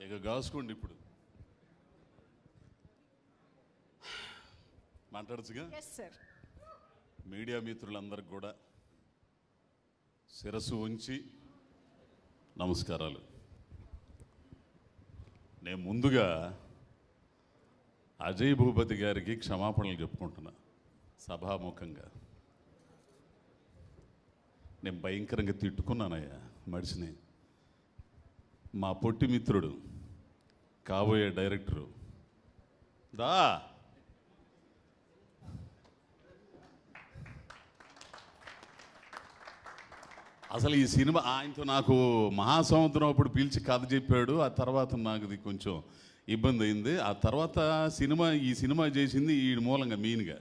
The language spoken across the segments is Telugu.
ఇక కాసుకోండి ఇప్పుడు మాట్లాడచ్చుగా ఎస్ సార్ మీడియా మిత్రులందరికి కూడా శిరస్సు ఉంచి నమస్కారాలు నేను ముందుగా అజయ్ భూపతి గారికి క్షమాపణలు చెప్పుకుంటున్నా సభాముఖంగా నేను భయంకరంగా తిట్టుకున్నానయ్యా మడిసిని మా పొట్టి మిత్రుడు కాబోయే డైరెక్టరు దా అసలు ఈ సినిమా ఆయనతో నాకు మహాసముద్రం అప్పుడు పిలిచి కథ చెప్పాడు ఆ తర్వాత నాకు ఇది కొంచెం ఇబ్బంది అయింది ఆ తర్వాత సినిమా ఈ సినిమా చేసింది ఈ మూలంగా మెయిన్గా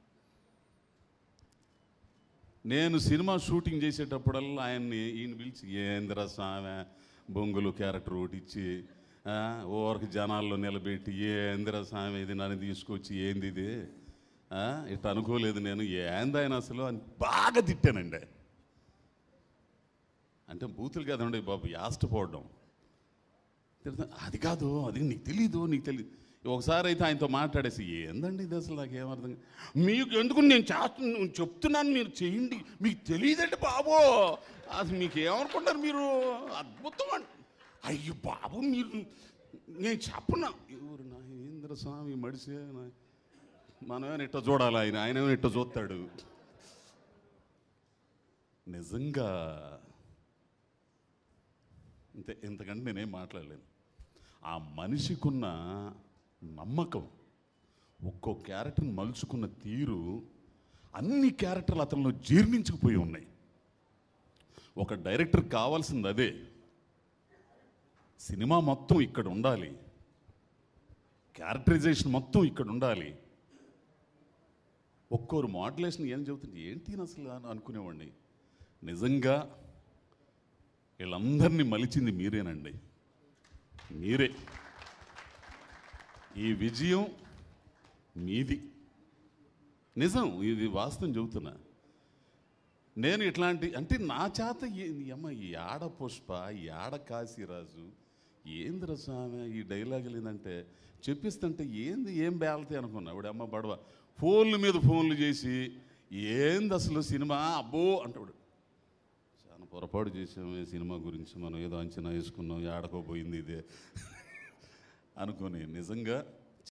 నేను సినిమా షూటింగ్ చేసేటప్పుడల్లా ఆయన్ని ఈయన పిలిచి ఏంద్ర స్వామి బొంగులు క్యారెక్టర్ ఒకటి ఇచ్చి ఆ, ఓరికి జనాల్లో నిలబెట్టి ఏంద్ర స్వామి ఇది నన్ను తీసుకొచ్చి ఏంది ఇది ఆ, ఇట్లా అనుకోలేదు నేను ఏంది ఆయన అసలు అని బాగా తిట్టానండి అంటే బూతులు కదండి బాబు యాష్టపోవడం తిడతా, అది కాదు అది నీకు తెలీదు నీకు తెలీదు ఒకసారి అయితే ఆయనతో మాట్లాడేసి ఏందండి ఇది అసలు నాకు ఏమర్థం కా-" మీకు ఎందుకు నేను చేస్తున్నా చెప్తున్నాను మీరు చేయండి మీకు తెలియదండి బాబు అసలు మీకు ఏమనుకుంటారు మీరు అద్భుతం అండి అయ్యో బాబు మీరు నేను చెప్పనా ఎవరు నా ఇంద్ర స్వామి మడిసే నా- మనమేమైనా ఇట్ట చూడాలి ఆయన ఆయన ఏమైనా ఇట్ట చూస్తాడు నిజంగా ఇంతే ఇంతకంటే నేనేం మాట్లాడలేను ఆ మనిషికున్న నమ్మకం ఒక్కో క్యారెక్టర్ని మలుచుకున్న తీరు అన్ని క్యారెక్టర్లు అతనిలో జీర్ణించుకుపోయి ఉన్నాయి ఒక డైరెక్టర్ కావాల్సింది అదే సినిమా మొత్తం ఇక్కడ ఉండాలి క్యారెక్టరైజేషన్ మొత్తం ఇక్కడ ఉండాలి ఒక్కోరు మోడలేషన్ ఏం చెబుతుంది ఏంటి ఈయన అసలు అని అనుకునేవాడిని నిజంగా వీళ్ళందరినీ మలిచింది మీరేనండి మీరే ఈ విజయం మీది నిజం ఇది వాస్తవం చెబుతున్నా నేను ఇట్లాంటి అంటే నా చేత ఏ- ఈ అమ్మ ఈ ఆడ పుష్ప ఈ ఆడ కాశీరాజు ఏందిరా స్వామి ఈ డైలాగులు ఏంటంటే చెప్పిస్తుంటే ఏంది ఏం బేలతే అనుకున్నా ఇప్పుడు అమ్మ బడవ ఫోన్ల మీద ఫోన్లు చేసి ఏంది అసలు సినిమా అబ్బో అంటాడు చాలా పొరపాటు చేసాము ఈ సినిమా గురించి మనం ఏదో అంచనా వేసుకున్నాం ఆడకోపోయింది ఇదే అనుకొని నిజంగా